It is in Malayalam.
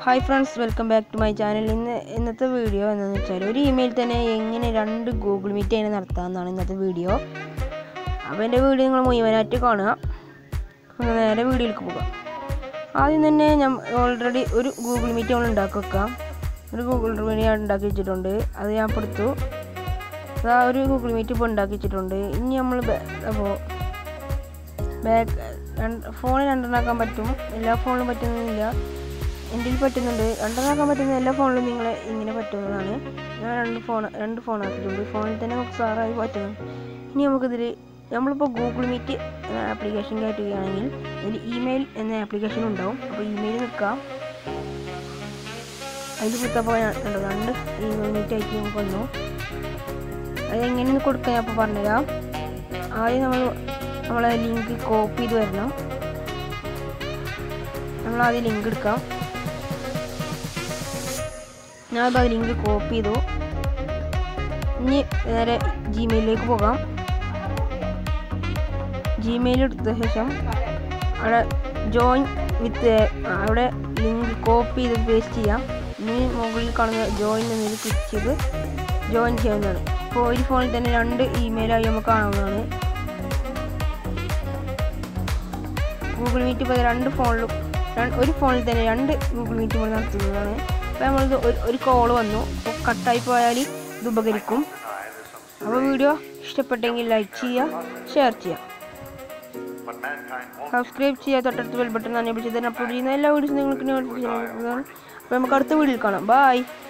hi friends welcome back to my channel ഇന്ന് ഇന്നത്തെ വീഡിയോ എന്താണെന്ന് വെച്ചാൽ ഒരു ഇമെയിൽ തന്നെ എങ്ങനെ രണ്ട് ഗൂഗിൾ മീറ്റ് എങ്ങനെ നടത്താമെന്നാണ് ഇന്നത്തെ വീഡിയോ അപ്പോൾ എൻ്റെ വീഡിയോ നിങ്ങൾ മുഴുവനായിട്ട് കാണുക അപ്പോൾ നേരെ വീഡിയോയിലേക്ക് പോകാം ആദ്യം തന്നെ ഞാൻ ഓൾറെഡി ഒരു ഗൂഗിൾ മീറ്റ് നമ്മൾ ഉണ്ടാക്കി വെക്കാം ഒരു ഗൂഗിൾ മീറ്റ് ഞാൻ ഉണ്ടാക്കി വെച്ചിട്ടുണ്ട് അത് ഞാൻ ഇപ്പോൾ എടുത്തു അതാ ഒരു ഗൂഗിൾ മീറ്റ് ഇപ്പോൾ ഉണ്ടാക്കി വെച്ചിട്ടുണ്ട് ഇനി നമ്മൾ അപ്പോൾ ബാക്ക് രണ്ട് ഫോണിൽ രണ്ടെണ്ണാക്കാൻ പറ്റും എല്ലാ ഫോണിലും പറ്റുന്നില്ല എൻ്റെ പറ്റുന്നുണ്ട് രണ്ടെണ്ണാക്കാൻ പറ്റുന്ന എല്ലാ ഫോണിലും നിങ്ങളെ ഇങ്ങനെ പറ്റുന്നതാണ് ഞാൻ രണ്ട് ഫോൺ രണ്ട് ഫോൺ ആക്കിയിട്ടുണ്ട് ഫോണിൽ തന്നെ നമുക്ക് സാറായി പറ്റുന്നു ഇനി നമുക്കിതിൽ നമ്മളിപ്പോൾ ഗൂഗിൾ മീറ്റ് എന്ന ആപ്ലിക്കേഷൻ കയറ്റുകയാണെങ്കിൽ ഇതിൽ ഇമെയിൽ എന്ന ആപ്ലിക്കേഷൻ ഉണ്ടാവും അപ്പോൾ ഇമെയിൽ നിൽക്കാം അതിൽ കുത്തപ്പോൾ രണ്ട് രണ്ട് ഇമെയിൽ മീറ്റ് ആയിട്ട് നമുക്ക് വന്നു അതെങ്ങനെയാണ് കൊടുക്കാൻ ഞാൻ അപ്പോൾ പറഞ്ഞുതരാം ആദ്യം നമ്മൾ നമ്മളെ ലിങ്ക് കോപ്പി ചെയ്ത് വരണം നമ്മൾ ആദ്യം ലിങ്ക് എടുക്കാം ഞാനിപ്പോൾ അത് ലിങ്ക് കോപ്പി ചെയ്തു ഇനി നേരെ ജിമെയിലിലേക്ക് പോകാം ജിമെയിൽ എടുത്ത ശേഷം അവിടെ ജോയിൻ വിത്ത് അവിടെ ലിങ്ക് കോപ്പി ചെയ്ത് പേസ്റ്റ് ചെയ്യാം ഇനി മുകളിൽ കാണുന്ന ജോയിൻ എന്നതിൽ ക്ലിക്ക് ചെയ്ത് ജോയിൻ ചെയ്യാവുന്നതാണ് ഇപ്പോൾ ഒരു ഫോണിൽ തന്നെ രണ്ട് ഇമെയിലായി നമുക്ക് കാണാവുന്നതാണ് ഗൂഗിൾ മീറ്റ് ഇപ്പോൾ രണ്ട് ഫോണിലും ഒരു ഫോണിൽ തന്നെ രണ്ട് ഗൂഗിൾ മീറ്റ് നമ്മൾ നടത്തുന്നതാണ് അപ്പോൾ നമ്മളിത് ഒരു ഒരു കോൾ വന്നു അപ്പോൾ കട്ടായി പോയാൽ ഇത് ഉപകരിക്കും അപ്പോൾ വീഡിയോ ഇഷ്ടപ്പെട്ടെങ്കിൽ ലൈക്ക് ചെയ്യുക ഷെയർ ചെയ്യുക സബ്സ്ക്രൈബ് ചെയ്യുക തൊട്ടടുത്ത് ബെൽ ബട്ടൺ അനേബിൾ ചെയ്ത് അപ്ലോഡ് ചെയ്യുന്ന എല്ലാ വീഡിയോസും നിങ്ങൾക്ക് നോട്ടിഫിക്കേഷൻ അപ്പോൾ നമുക്ക് അടുത്ത വീഡിയോയിൽ കാണാം ബൈ